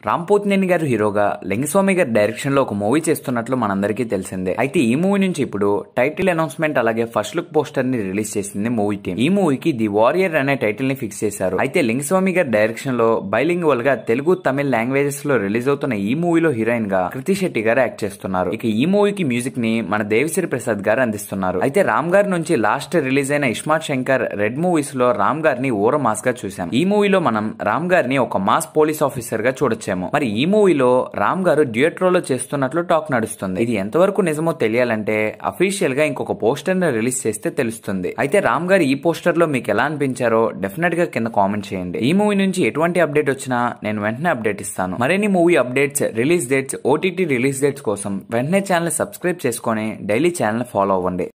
రామ్ పోతినేని గారు హీరోగా లింగస్వామి గారి డైరెక్షన్ లో ఒక మూవీ చేస్తున్నట్లు మనందరికీ తెలిసిందే అయితే ఈ మూవీ నుంచి ఇప్పుడు టైటిల్ అనౌన్స్మెంట్ అలాగే ఫస్ట్ లుక్ పోస్టర్ ని రిలీజ్ చేసింది మూవీ టీం ఈ మూవీకి ది వారియర్ అనే టైటిల్ ని ఫిక్స్ చేశారు అయితే లింగస్వామి గారి డైరెక్షన్ లో బైలింగ్వల్ గా తెలుగు తమిళ లాంగ్వేజెస్ లో రిలీజ్ అవుతున్న ఈ మూవీలో హీరోయిన్ గా కృతి శెట్టి గారు యాక్ట్ చేస్తున్నారు ఇక ఈ మూవీకి మ్యూజిక్ ని మన దేవిశ్రీ ప్రసాద్ గారు అందిస్తున్నారు అయితే రామ్ గారి నుంచి లాస్ట్ రిలీజ్ అయిన ఇస్మార్ట్ శంకర్ రెడ్ మూవీస్ లో రామ్ గారిని ఓర మాస్ గా చూసాం ఈ మూవీలో మనం రామ్ గారిని ఒక మాస్ పోలీస్ ఆఫీసర్ గా చూడొచ్చాము మరి ఈ మూవీలో రామ్ గారు డ్యూయట్ రోల్ లో చేస్తున్నట్లు టాక్ నడుస్తుంది ఇది ఎంతవరకు నిజమో తెలియాలంటే అఫీషియల్ గా ఇంకొక పోస్టర్ ని రిలీజ్ చేస్తే తెలుస్తుంది అయితే రామ్ గారు ఈ పోస్టర్ లో మీకు ఎలా అనిపించారో డెఫినెట్ గా కింద కామెంట్ చేయండి ఈ మూవీ నుంచి ఎటువంటి అప్డేట్ వచ్చినా నేను వెంటనే అప్డేట్ ఇస్తాను మరిన్ని movie updates release dates OTT release dates కోసం వెంటనే ఛానల్ సబ్స్క్రైబ్ చేసుకొని డైలీ ఛానల్ ఫాలో అవ్వండి